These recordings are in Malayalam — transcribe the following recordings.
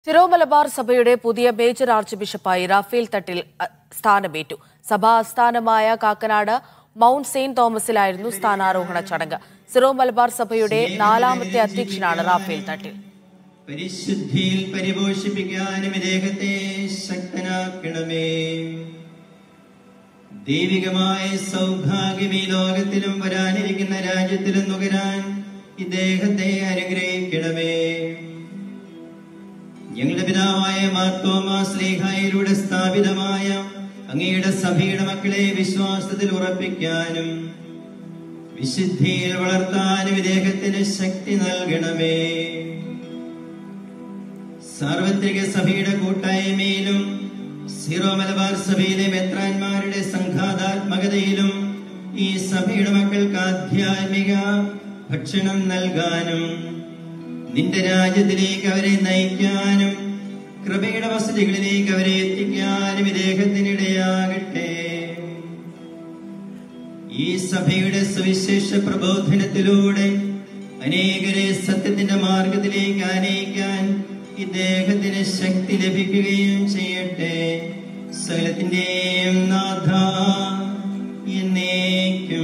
സിറോ മലബാർ സഭയുടെ പുതിയ മേജർ ആർച്ച് ബിഷപ്പായി റാഫേൽ തട്ടിൽ അ, സ്ഥാനമേറ്റു സഭാ ആസ്ഥാനമായ കാക്കനാട് മൗണ്ട് സെയിന്റ് തോമസിലായിരുന്നു സ്ഥാനാരോഹണ ചടങ്ങ് സിറോ മലബാർ സഭയുടെ നാലാമത്തെ അധ്യക്ഷനാണ് റാഫേൽ തട്ടിൽ പരിശുദ്ധിയിൽ പരിപോഷിപ്പിക്കാനും ഇദ്ദേഹത്തെ ശക്തനാക്കണമേ ദൈവികമായ സൗഭാഗ്യം ഈ ലോകത്തിലും വരാനിരിക്കുന്ന രാജ്യത്തിലും നുകരാൻ ഇദ്ദേഹത്തെ അനുഗ്രഹിക്കണമേ ഞങ്ങളുടെ പിതാവായ മാർത്തോമാ സ്ലേഹായിലൂടെ സ്ഥാപിതമായ അങ്ങയുടെ സഭയുടെ മക്കളെ വിശ്വാസത്തിൽ ഉറപ്പിക്കാനും വിശുദ്ധിയിൽ വളർത്താനും ഇദ്ദേഹത്തിന് ശക്തി നൽകണമേ സാർവത്രിക സഭയുടെ കൂട്ടായ്മയിലും സീറോ മലബാർ സഭയിലെ മെത്രാന്മാരുടെ സംഘാതാത്മകതയിലും ഈ സഭയുടെ മക്കൾക്ക് ആധ്യാത്മിക ഭക്ഷണം നൽകാനും നിന്റെ രാജ്യത്തിലേക്ക് അവരെ നയിക്കാനും കൃപയുടെ വസതികളിലേക്ക് അവരെ എത്തിക്കാനും ഇദ്ദേഹത്തിനിടയാകട്ടെ ഈ സഭയുടെ സുവിശേഷ പ്രബോധനത്തിലൂടെ അനേകരെ സത്യത്തിന്റെ മാർഗത്തിലേക്ക് ആനയിക്കാൻ ഇദ്ദേഹത്തിന് ശക്തി ലഭിക്കുകയും ചെയ്യട്ടെ സകലത്തിന്റെയും നാഥ എന്നേക്കും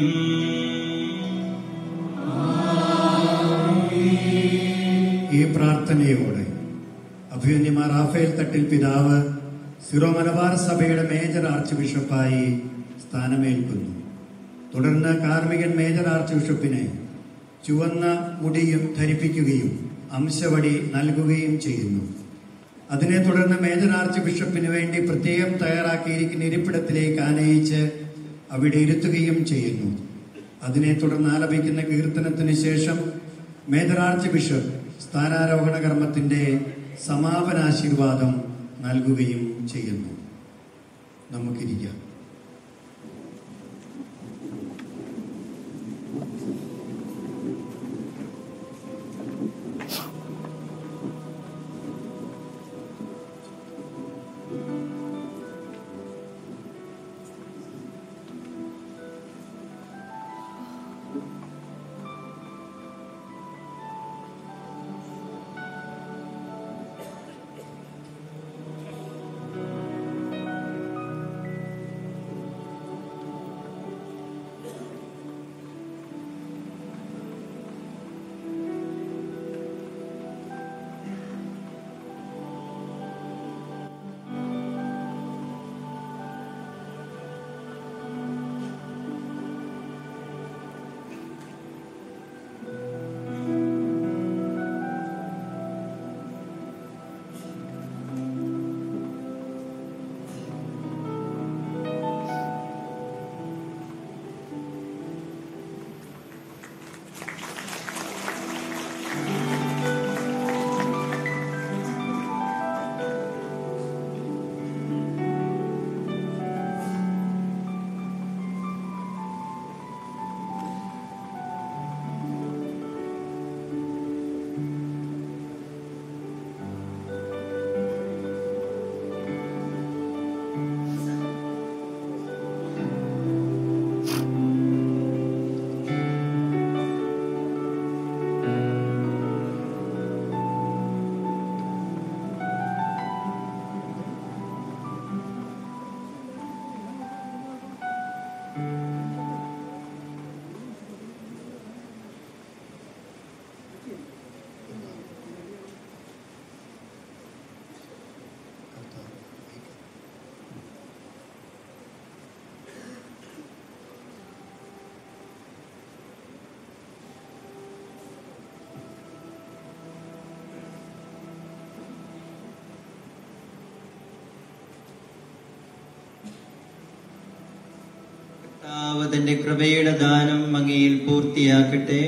ഈ പ്രാർത്ഥനയോടെ അഭിമന്യമാർ റാഫേൽ തട്ടിൽ പിതാവ് സിറോ മലബാർ സഭയുടെ മേജർ ആർച്ച് ബിഷപ്പായി സ്ഥാനമേൽക്കുന്നു തുടർന്ന് കാർമികൻ മേജർ ആർച്ച് ബിഷപ്പിനെ ചുവന്ന മുടിയും ധരിപ്പിക്കുകയും അംശവടി നൽകുകയും ചെയ്യുന്നു അതിനെ തുടർന്ന് മേജർ ആർച്ച് ബിഷപ്പിന് വേണ്ടി പ്രത്യേകം തയ്യാറാക്കിയിരിക്കുന്ന ഇരിപ്പിടത്തിലേക്ക് ആനയിച്ച് അവിടെ ഇരുത്തുകയും ചെയ്യുന്നു അതിനെ തുടർന്ന് ആലപിക്കുന്ന കീർത്തനത്തിന് ശേഷം മേജർ ആർച്ച് ബിഷപ്പ് സ്ഥാനാരോഹണ കർമ്മത്തിന്റെ സമാപനാശീർവാദം നൽകുകയും ചെയ്യുന്നു നമുക്കിരിക്കാം കർത്താവ് തന്റെ കൃപയുടെ ദാനം അങ്ങയിൽ പൂർത്തിയാക്കട്ടെ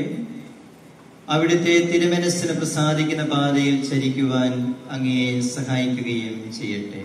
അവിടുത്തെ തിരുമനസ്സിന് പ്രസാദിക്കുന്ന പാതയിൽ ചരിക്കുവാൻ അങ്ങയെ സഹായിക്കുകയും ചെയ്യട്ടെ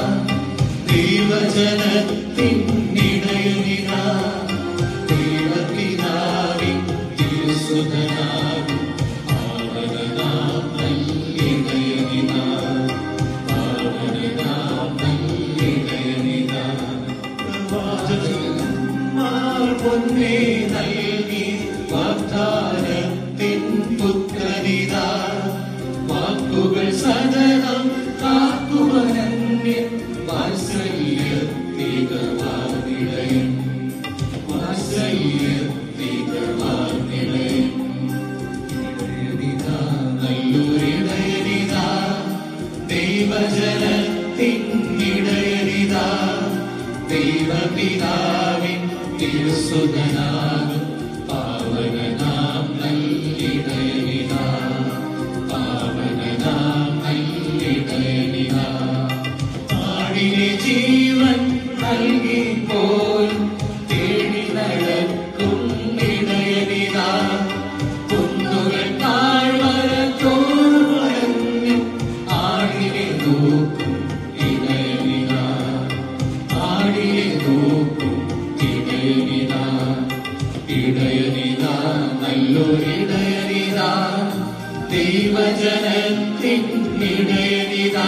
ദൈവജനത്തിൻ ഇടയനിതാ ദൈവ മുന്നേ നൽകി വാഗ്ദാനത്തിൻ പുത്രനിതാ വാക്കുകൾ സദനം കാക്കുവനന്യ വാത്സല്യത്തികവാനിടയൻ വാത്സല്യത്തികവാനിടയൻ ഇടയനിതാ നല്ലൊരിടയനിതാ ദൈവജനത്തിൻ ഇടയനിതാ ദൈവപിതാവിൻ തിരുസുതനാകും പാവനാം നല്ലിടയനിതാ പാവനാം നല്ലിടയനിതാ ആടിനെ ജീവൻ നൽകിപ്പോൾ തേടി നടക്കും ഇടയനിതാ കുന്നുകൾ താഴ്വര തോറും ആടിനെ നോക്കും ഇടയനിതാ ആടിനെ നോക്കും ഇടയനിതാ ഇടയനിതാ നല്ലൊരിടയനിതാ ദൈവജനത്തിൻ ഇടയനിതാ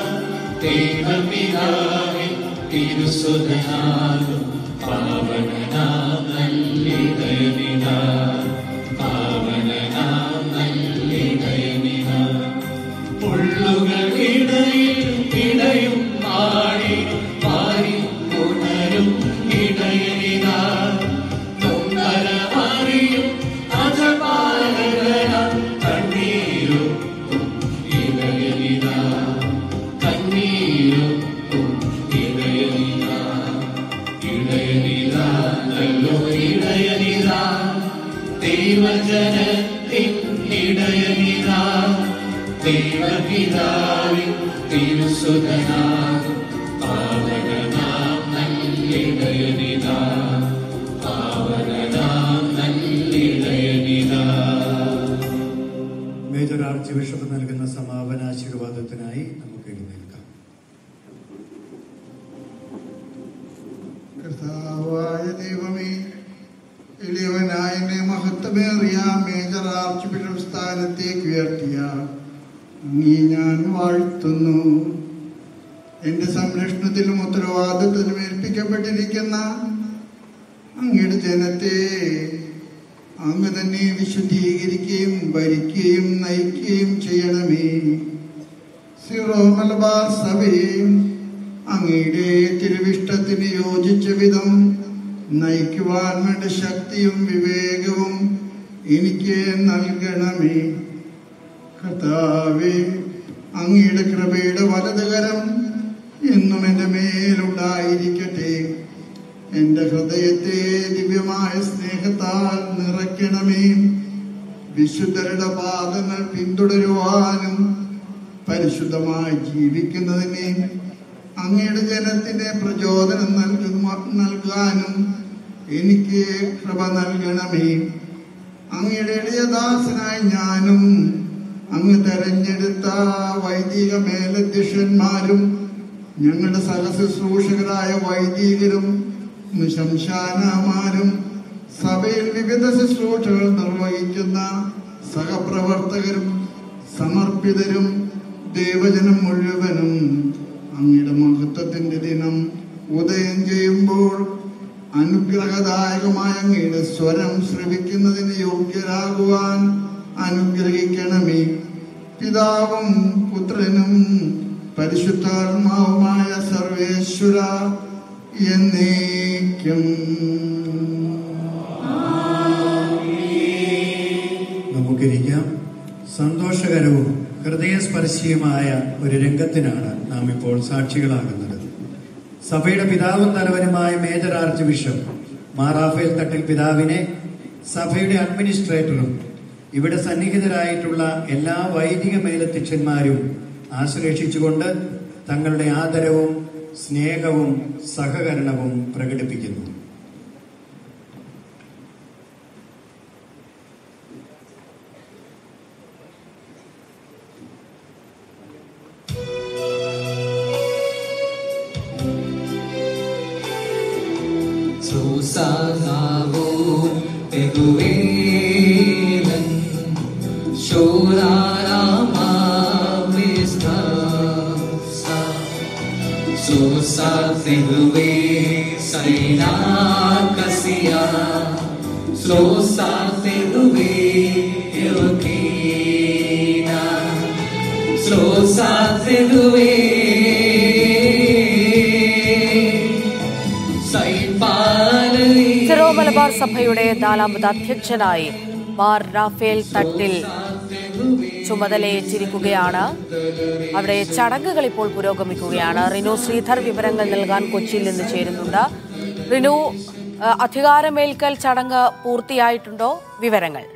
ദൈവപിതാവിൻ തിരുസുതനാകും പാവനാം നല്ലിടയനിതാ പാവനാം നല്ലിടയനിതാ പുള്ളുകളിടയിൽ ഇടയും ആടി പാരി ഉണരും ഇടയനിതാ തൊന്നര മാറിയും അജപാലകന കണ്ണീരും ഇടയനിതാ കണ്ണീരും ഇടയനിതാ ഇടയനിതാ നല്ലോ ഇടയനിതാ ദൈവജനത്തിൻ ഇടയനിതാ ദൈവപിതാവിൻ തിരുസുതനാകും പാവനാം നല്ലിടയനിതാ പാവനാം നല്ലിടയനിതാ മേജർ ആർച്ച് ബിഷപ്പ് നൽകുന്ന സമാപനാശീർവാദത്തിനായി നമുക്ക് എഴുന്നേൽക്കാം കർത്താവായ ദൈവമേ എളിയവനായ എന്നെ മഹത്വമേറിയ മേജർ ആർച്ച് ബിഷപ്പ് സ്ഥാനത്തേക്ക് ഉയർത്തിയ അങ്ങേ ഞാൻ വാഴ്ത്തുന്നു എന്റെ സംരക്ഷണത്തിലും ഉത്തരവാദിത്വത്തിലും ഏൽപ്പിക്കപ്പെട്ടിരിക്കുന്ന അങ്ങയുടെ ജനത്തെ അങ്ങ് തന്നെ വിശുദ്ധീകരിക്കുകയും ഭരിക്കുകയും നയിക്കുകയും ചെയ്യണമേ സിറോ മലബാർ സഭയും അങ്ങയുടെ തിരുവിഷ്ടത്തിന് യോജിച്ച വിധം നയിക്കുവാൻ വേണ്ട ശക്തിയും വിവേകവും എനിക്ക് നൽകണമേ കർത്താവേ അങ്ങയുടെ കൃപയുടെ വലതുകരം എന്നും എൻ്റെ മേലുണ്ടായിരിക്കട്ടെ എൻ്റെ ഹൃദയത്തെ ദിവ്യമായ സ്നേഹത്താൽ നിറയ്ക്കണമേ വിശുദ്ധരുടെ പാദങ്ങൾ പിന്തുടരുവാനും പരിശുദ്ധമായി ജീവിക്കുന്നതിനെ അങ്ങയുടെ ജനത്തിന് പ്രചോദനം നൽകുക നൽകാനും എനിക്ക് കൃപ നൽകണമേ അങ്ങയുടെ എളിയദാസനായി ഞാനും അങ്ങ് തെരഞ്ഞെടുത്ത വൈദിക മേലധ്യക്ഷന്മാരും ഞങ്ങളുടെ സഹശുശ്രൂഷകരായ വൈദികരും ശംശാനമാരും സഭയിൽ വിവിധ ശുശ്രൂഷകൾ നിർവഹിക്കുന്ന സഹപ്രവർത്തകരും സമർപ്പിതരും ദേവജനം മുഴുവനും അങ്ങയുടെ മഹത്വത്തിന്റെ ദിനം ഉദയം ചെയ്യുമ്പോൾ അനുഗ്രഹദായകമായ അങ്ങയുടെ സ്വരം ശ്രവിക്കുന്നതിന് യോഗ്യരാകുവാൻ അനുഗ്രഹിക്കണമേ പിതാവും പുത്രനും പരിശുദ്ധാത്മാവുമായ സർവേശ്വര എന്നേക്കും നമുക്കിരിക്കാം സന്തോഷകരവും ഹൃദയസ്പർശിയുമായ ഒരു രംഗത്തിനാണ് നാം ഇപ്പോൾ സാക്ഷികളാകുന്നത് സഭയുടെ പിതാവും തലവനുമായ major arch bishop Mar Raphael Thattil പിതാവിനെ സഭയുടെ അഡ്മിനിസ്ട്രേറ്ററും ഇവിടെ സന്നിഹിതരായിട്ടുള്ള എല്ലാ വൈദിക മേലധ്യക്ഷന്മാരും ആശ്ലേഷിച്ചുകൊണ്ട് തങ്ങളുടെ ആദരവും സ്നേഹവും സഹകരണവും പ്രകടിപ്പിക്കുന്നു Susanaho Teguelan Shorarama Vistasa Susa Tegue Saina Kasia, Slow Sateruve, Evokina, Slow Sateruve, Saipale. Syro Malabar സഭയുടെ നാലാമത് അധ്യക്ഷനായി മാർ റാഫേൽ തട്ടിൽ ചുമതലയേറ്റിരിക്കുകയാണ് അവിടെ ചടങ്ങുകൾ ഇപ്പോൾ പുരോഗമിക്കുകയാണ് റിനു ശ്രീധർ വിവരങ്ങൾ നൽകാൻ കൊച്ചിയിൽ നിന്ന് ചേരുന്നുണ്ട് റിനു ആ, അധികാരമേൽക്കൽ ചടങ്ങ് പൂർത്തിയായിട്ടുണ്ടോ വിവരങ്ങൾ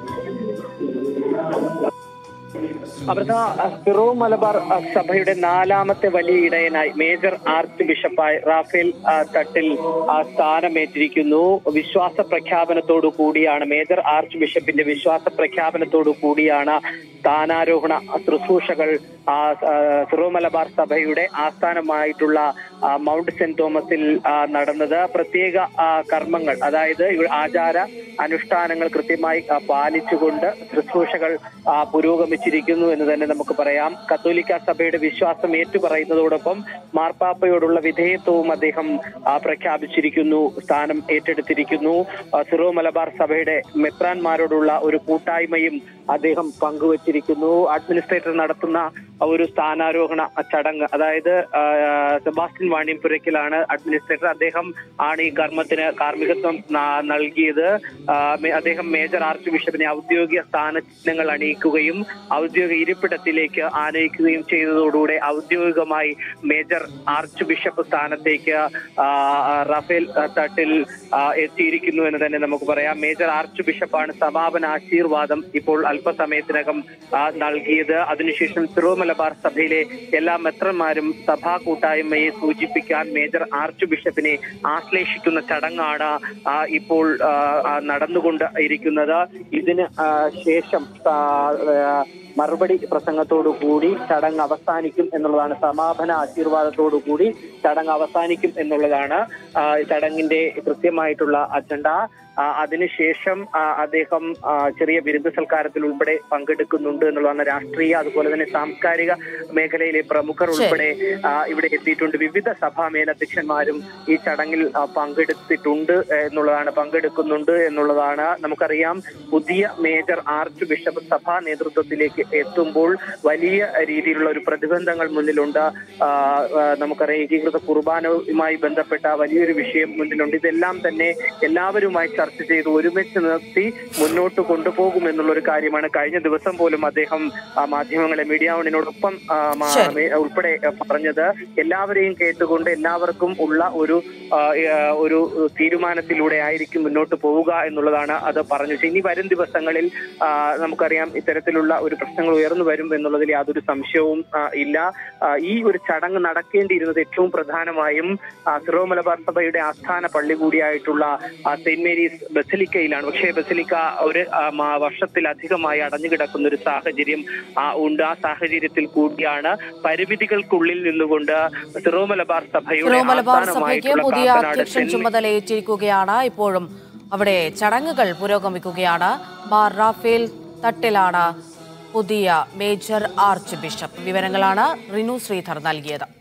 അമൃത സിറോ മലബാർ അഹ്, സഭയുടെ നാലാമത്തെ വലിയ ഇടയനായി മേജർ ആർച്ച് ബിഷപ്പായി റാഫേൽ ആ, തട്ടിൽ ആ, സ്ഥാനമേറ്റിരിക്കുന്നു വിശ്വാസ പ്രഖ്യാപനത്തോടു കൂടിയാണ് മേജർ ആർച്ച് ബിഷപ്പിന്റെ വിശ്വാസ പ്രഖ്യാപനത്തോടു കൂടിയാണ് സ്ഥാനാരോഹണ ശുശ്രൂഷകൾ ആ, ആ, സിറോ മലബാർ സഭയുടെ ആസ്ഥാനമായിട്ടുള്ള ആ, മൗണ്ട് സെന്റ് തോമസിൽ ആ, നടന്നത് പ്രത്യേക ആ, കർമ്മങ്ങൾ അതായത് ഇവിടെ ആചാര അനുഷ്ഠാനങ്ങൾ കൃത്യമായി ആ, പാലിച്ചുകൊണ്ട് ശുശ്രൂഷകൾ ആ, പുരോഗമിച്ചിരിക്കുന്നു എന്ന് തന്നെ നമുക്ക് പറയാം കത്തോലിക്ക സഭയുടെ വിശ്വാസം ഏറ്റുപറയുന്നതോടൊപ്പം മാർപ്പാപ്പയോടുള്ള വിധേയത്വവും അദ്ദേഹം ആ, പ്രഖ്യാപിച്ചിരിക്കുന്നു സ്ഥാനം ഏറ്റെടുത്തിരിക്കുന്നു ആ, സിറോ മലബാർ സഭയുടെ മെത്രാന്മാരോടുള്ള ഒരു കൂട്ടായ്മയും അദ്ദേഹം പങ്കുവച്ചിരിക്കുന്നു അഡ്മിനിസ്ട്രേറ്റർ നടത്തുന്ന ഒരു സ്ഥാനാരോഹണ ചടങ്ങ് അതായത് ആ, സെബാസ്റ്റ്യൻ വാണിയംപുരയ്ക്കലാണ് അഡ്മിനിസ്ട്രേറ്റർ അദ്ദേഹം ആണ് ഈ കർമ്മത്തിന് കാർമ്മികത്വം ന- നൽകിയത് ആ, മേ- അദ്ദേഹം മേജർ ആർച്ച് ബിഷപ്പിനെ ഔദ്യോഗിക സ്ഥാനചിഹ്നങ്ങൾ അണിയിക്കുകയും ഔദ്യോഗിക ഇരിപ്പിടത്തിലേക്ക് ആനയിക്കുകയും ചെയ്തതോടുകൂടെ ഔദ്യോഗികമായി മേജർ ആർച്ച് ബിഷപ്പ് സ്ഥാനത്തേക്ക് ആ, റഫേൽ തട്ടിൽ ആ, എത്തിയിരിക്കുന്നു എന്ന് തന്നെ നമുക്ക് പറയാം മേജർ ആർച്ച് ബിഷപ്പാണ് സമാപന ആശീർവാദം ഇപ്പോൾ അല്പസമയത്തിനകം ആ, നൽകിയത് അതിനുശേഷം സിറോ മലബാർ സഭയിലെ എല്ലാ മെത്രന്മാരും സഭാ കൂട്ടായ്മയെ സൂചിപ്പിക്കാൻ മേജർ ആർച്ച് ബിഷപ്പിനെ ആശ്ലേഷിക്കുന്ന ചടങ്ങാണ് ആ, ഇപ്പോൾ ആ, ആ, നടന്നുകൊണ്ട് ഇരിക്കുന്നത് ഇതിന് ആ, ശേഷം ആ, ആ, മറുപടി പ്രസംഗത്തോടു കൂടി ചടങ്ങ് അവസാനിക്കും എന്നുള്ളതാണ് സമാപന ആശീർവാദത്തോടു കൂടി ചടങ്ങ് അവസാനിക്കും എന്നുള്ളതാണ് ആ, ചടങ്ങിന്റെ കൃത്യമായിട്ടുള്ള അജണ്ട ആ, അതിനുശേഷം ആ, അദ്ദേഹം ആ, ചെറിയ ബിരുദ സൽക്കാരത്തിൽ ഉൾപ്പെടെ പങ്കെടുക്കുന്നുണ്ട് എന്നുള്ളതാണ് രാഷ്ട്രീയ അതുപോലെ തന്നെ സാംസ്കാരിക മേഖലയിലെ പ്രമുഖർ ഉൾപ്പെടെ ആ, ഇവിടെ എത്തിയിട്ടുണ്ട് വിവിധ സഭാ മേലധ്യക്ഷന്മാരും ഈ ചടങ്ങിൽ ആ, പങ്കെടുത്തിട്ടുണ്ട് എന്നുള്ളതാണ് പങ്കെടുക്കുന്നുണ്ട് എന്നുള്ളതാണ് നമുക്കറിയാം പുതിയ മേജർ ആർച്ച് ബിഷപ്പ് സഭാ നേതൃത്വത്തിലേക്ക് എത്തുമ്പോൾ വലിയ രീതിയിലുള്ള ഒരു പ്രതിബന്ധങ്ങൾ മുന്നിലുണ്ട് ആ, ആ, നമുക്കറിയാം ഏകീകൃത കുർബാനവുമായി ബന്ധപ്പെട്ട വലിയൊരു വിഷയം മുന്നിലുണ്ട് ഇതെല്ലാം തന്നെ എല്ലാവരുമായി ചർച്ച ചെയ്ത് ഒരുമിച്ച് നിർത്തി മുന്നോട്ട് കൊണ്ടുപോകും എന്നുള്ള ഒരു കാര്യമാണ് കഴിഞ്ഞ ദിവസം പോലും അദ്ദേഹം ആ, മാധ്യമങ്ങളെ മീഡിയ വണിനോടൊപ്പം ആ, മാ- ശരി. മേ- ഉൾപ്പെടെ പറഞ്ഞത് എല്ലാവരെയും കേട്ടുകൊണ്ട് എല്ലാവർക്കും ഉള്ള ഒരു ആ, ആ, ഒരു തീരുമാനത്തിലൂടെ ആയിരിക്കും മുന്നോട്ട് പോവുക എന്നുള്ളതാണ് അത് പറഞ്ഞത് ഇനി വരും ദിവസങ്ങളിൽ ആ, നമുക്കറിയാം ഇത്തരത്തിലുള്ള ഒരു പ്രശ്നങ്ങൾ ഉയർന്നു വരും എന്നുള്ളതിൽ യാതൊരു സംശയവും ആ, ഇല്ല ആ, ഈ ഒരു ചടങ്ങ് നടക്കേണ്ടിയിരുന്നത് ഏറ്റവും പ്രധാനമായും ആ, സിറോ മലബാർ സഭയുടെ ആസ്ഥാന പള്ളി കൂടിയായിട്ടുള്ള ആ, സെയിന്റ് മേരീസ് ബസലിക്കയിലാണ് പക്ഷേ ബസലിക്ക ഒരു ആ, മാ- വർഷത്തിലധികമായി അടഞ്ഞു കിടക്കുന്ന ഒരു സാഹചര്യം ആ, ഉണ്ട് ആ സാഹചര്യത്തിൽ കൂടിയാണ് പരിമിതികൾക്കുള്ളിൽ നിന്നുകൊണ്ട് സിറോ മലബാർ സഭയുടെ സിറോ മലബാർ സഭയ്ക്ക് ആസ്ഥാനമായിട്ടുള്ള പുതിയ കാക്കനാട് അധ്യക്ഷൻ സെന്റ് ചുമതലയേറ്റിരിക്കുകയാണ് ഇപ്പോഴും അവിടെ ചടങ്ങുകൾ പുരോഗമിക്കുകയാണ് മാർ റാഫേൽ തട്ടിലാണ് പുതിയ മേജർ ആർച്ച് ബിഷപ്പ് വിവരങ്ങളാണ് റിനു ശ്രീധർ നൽകിയത്